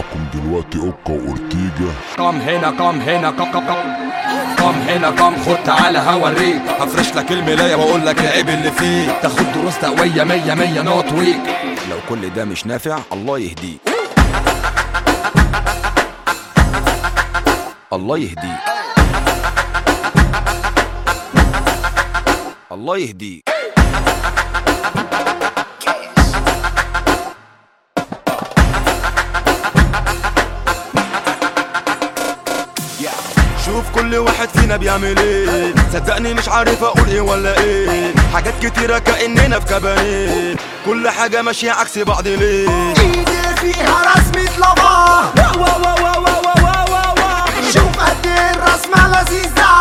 معاكم دلوقتي اوكا واورتيجا قام هنا قام هنا قام قام قام قام هنا قام خد تعالى هوريك هفرش لك الملاية واقول لك العيب اللي فيك تاخد دروس تقوية مية مية نوت ويك لو كل ده مش نافع الله يهديك الله يهديك الله يهديك شوف كل واحد فينا بيعمل ايه صدقني مش عارف اقول ايه ولا ايه حاجات كتيرة كأننا في كباريه كل حاجة ماشية عكس بعض ليه ايدي فيها رسمة لافا شوف قد ايه الرسمة لذيذة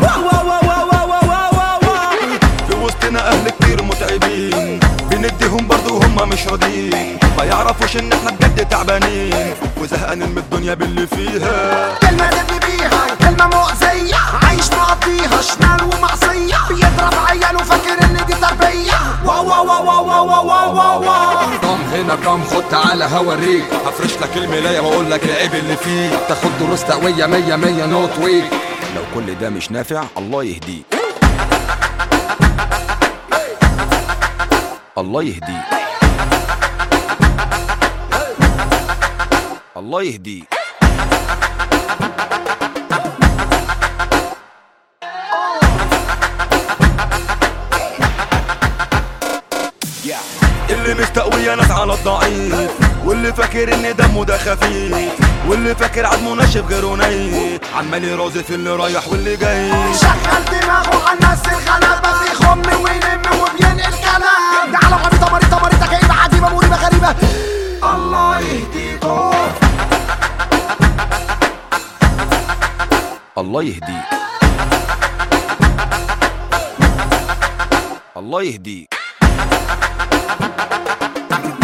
في وسطنا اهل كتير متعبين بنديهم برضو هم مش راضيين ما يعرفوش ان احنا بجد تعبانين وزهقانين من الدنيا باللي فيها كلمة تبني بيها كلمة مؤذية عايش مقضيها شمال ومعصية بيضرب عياله فاكر ان دي تربية واو واو واو واو واو واو واو واو قام هنا قام خد تعالى هوريك هفرش لك الملاية واقول لك العيب اللي فيك تاخد دروس تقوية مية مية نوت ويك لو كل ده مش نافع الله يهديك الله يهديك الله يهديك اللي مستقوي ناس على الضعيف واللي فاكر ان دمه ده خفيف واللي فاكر عدمه ناشف غيره نايف عمال يرازي في اللي رايح واللي جاي شغل دماغه على الناس الغلابة بيخم ويلم وبينقل كلام ده على مريضة مريضة مريضة كئيبة عجيبة مريبة غريبة الله يهديكم الله يهديك الله يهديك